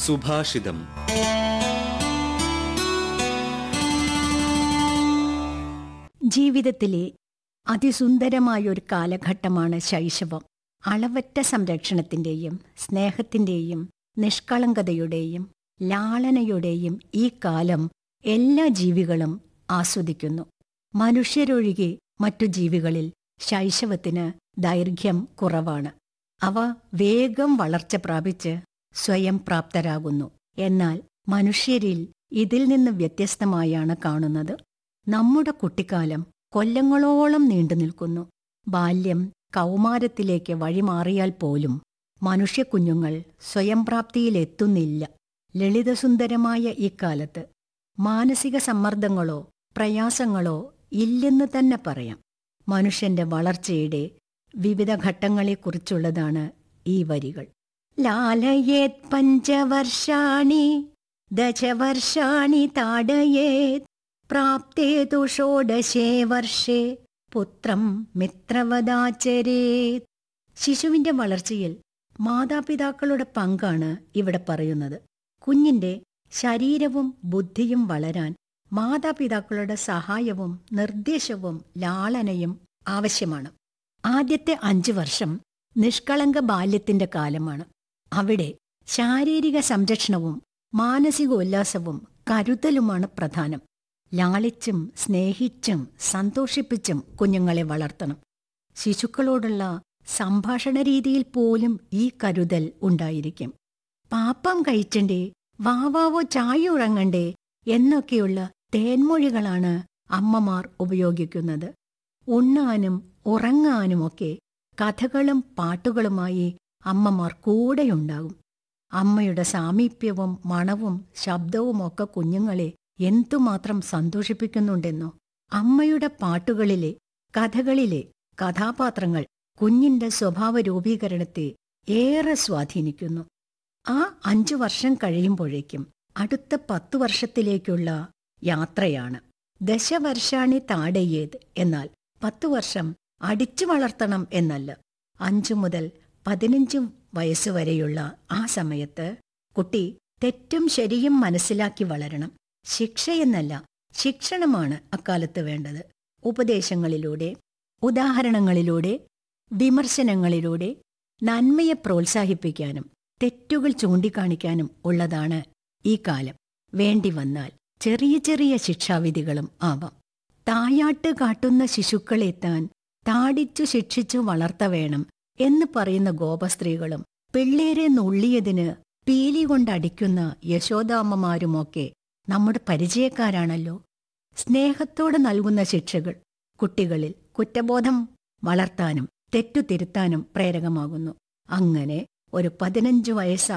സുഭാഷിതം ജീവിതത്തിലെ അതിസുന്ദരമായൊരു കാലഘട്ടമാണ് ശൈശവം അളവറ്റ സംരക്ഷണത്തിന്റെയും സ്നേഹത്തിന്റെയും നിഷ്കളങ്കതയുടെയും ലാളനയുടെയും ഈ കാലം എല്ലാ ജീവികളും ആസ്വദിക്കുന്നു മനുഷ്യരൊഴികെ മറ്റു ജീവികളിൽ ശൈശവത്തിന് ദൈർഘ്യം കുറവാണ് അവ വേഗം വളർച്ച പ്രാപിച്ച് സ്വയം പ്രാപ്തരാകുന്നു എന്നാൽ മനുഷ്യരിൽ ഇതിൽ നിന്ന് വ്യത്യസ്തമായാണ് കാണുന്നത് നമ്മുടെ കുട്ടിക്കാലം കൊല്ലങ്ങളോളം നീണ്ടു നിൽക്കുന്നു ബാല്യം കൗമാരത്തിലേക്ക് വഴിമാറിയാൽ പോലും മനുഷ്യക്കുഞ്ഞുങ്ങൾ സ്വയം പ്രാപ്തിയിലെത്തുന്നില്ല ലളിതസുന്ദരമായ ഇക്കാലത്ത് മാനസിക സമ്മർദ്ദങ്ങളോ പ്രയാസങ്ങളോ ഇല്ലെന്ന് തന്നെ പറയാം മനുഷ്യന്റെ വളർച്ചയുടെ വിവിധ ഘട്ടങ്ങളെക്കുറിച്ചുള്ളതാണ് ഈ വരികൾ ലാലയേത് പഞ്ചവർഷാണി ദശവർഷാണി താടയേത് പ്രാപ്തേതു ഷോഡശേ വർഷേ പുത്രം മിത്രവദാചരേത് ശിശുവിന്റെ വളർച്ചയിൽ മാതാപിതാക്കളുടെ പങ്കാണ് ഇവിടെ പറയുന്നത് കുഞ്ഞിന്റെ ശരീരവും ബുദ്ധിയും വളരാൻ മാതാപിതാക്കളുടെ സഹായവും നിർദ്ദേശവും ലാളനയും ആവശ്യമാണ് ആദ്യത്തെ അഞ്ചു വർഷം നിഷ്കളങ്ക ബാല്യത്തിന്റെ കാലമാണ് അവിടെ ശാരീരിക സംരക്ഷണവും മാനസിക ഉല്ലാസവും കരുതലുമാണ് പ്രധാനം ലാളിച്ചും സ്നേഹിച്ചും സന്തോഷിപ്പിച്ചും കുഞ്ഞുങ്ങളെ വളർത്തണം ശിശുക്കളോടുള്ള സംഭാഷണ രീതിയിൽ പോലും ഈ കരുതൽ ഉണ്ടായിരിക്കും പാപ്പം കഴിച്ചണ്ടേ വാവാവോ ചായ ഉറങ്ങണ്ടേ എന്നൊക്കെയുള്ള തേൻമൊഴികളാണ് അമ്മമാർ ഉപയോഗിക്കുന്നത് ഉണ്ണാനും ഉറങ്ങാനുമൊക്കെ കഥകളും പാട്ടുകളുമായി അമ്മമാർ കൂടെയുണ്ടാകും അമ്മയുടെ സാമീപ്യവും മണവും ശബ്ദവുമൊക്കെ കുഞ്ഞുങ്ങളെ എന്തുമാത്രം സന്തോഷിപ്പിക്കുന്നുണ്ടെന്നോ അമ്മയുടെ പാട്ടുകളിലെ കഥകളിലെ കഥാപാത്രങ്ങൾ കുഞ്ഞിന്റെ സ്വഭാവ രൂപീകരണത്തെ ഏറെ സ്വാധീനിക്കുന്നു ആ അഞ്ചു വർഷം കഴിയുമ്പോഴേക്കും അടുത്ത പത്തു വർഷത്തിലേക്കുള്ള യാത്രയാണ് ദശവർഷാണി താടയേത് എന്നാൽ പത്തു വർഷം അടിച്ചു വളർത്തണം എന്നല്ല അഞ്ചു മുതൽ പതിനഞ്ച് വയസ്സുവരെയുള്ള ആ സമയത്ത് കുട്ടി തെറ്റും ശരിയും മനസ്സിലാക്കി വളരണം ശിക്ഷയെന്നല്ല ശിക്ഷണമാണ് അക്കാലത്ത് വേണ്ടത് ഉപദേശങ്ങളിലൂടെ ഉദാഹരണങ്ങളിലൂടെ വിമർശനങ്ങളിലൂടെ നന്മയെ പ്രോത്സാഹിപ്പിക്കാനും തെറ്റുകൾ ചൂണ്ടിക്കാണിക്കാനും ഉള്ളതാണ് ഈ കാലം വേണ്ടി വന്നാൽ ചെറിയ ചെറിയ ശിക്ഷാവിധികളും ആവാം തായാട്ട് കാട്ടുന്ന ശിശുക്കളെ താൻ താടിച്ചു ശിക്ഷിച്ചു വളർത്ത വേണം എന്ന് പറയുന്ന ഗോപസ്ത്രീകളും പിള്ളേരെ നുള്ളിയതിന് പീലി കൊണ്ടടിക്കുന്ന യശോദാമ്മമാരുമൊക്കെ നമ്മുടെ പരിചയക്കാരാണല്ലോ സ്നേഹത്തോടെ നൽകുന്ന ശിക്ഷകൾ കുട്ടികളിൽ കുറ്റബോധം വളർത്താനും തെറ്റു തിരുത്താനും പ്രേരകമാകുന്നു അങ്ങനെ ഒരു പതിനഞ്ചു വയസ്സ്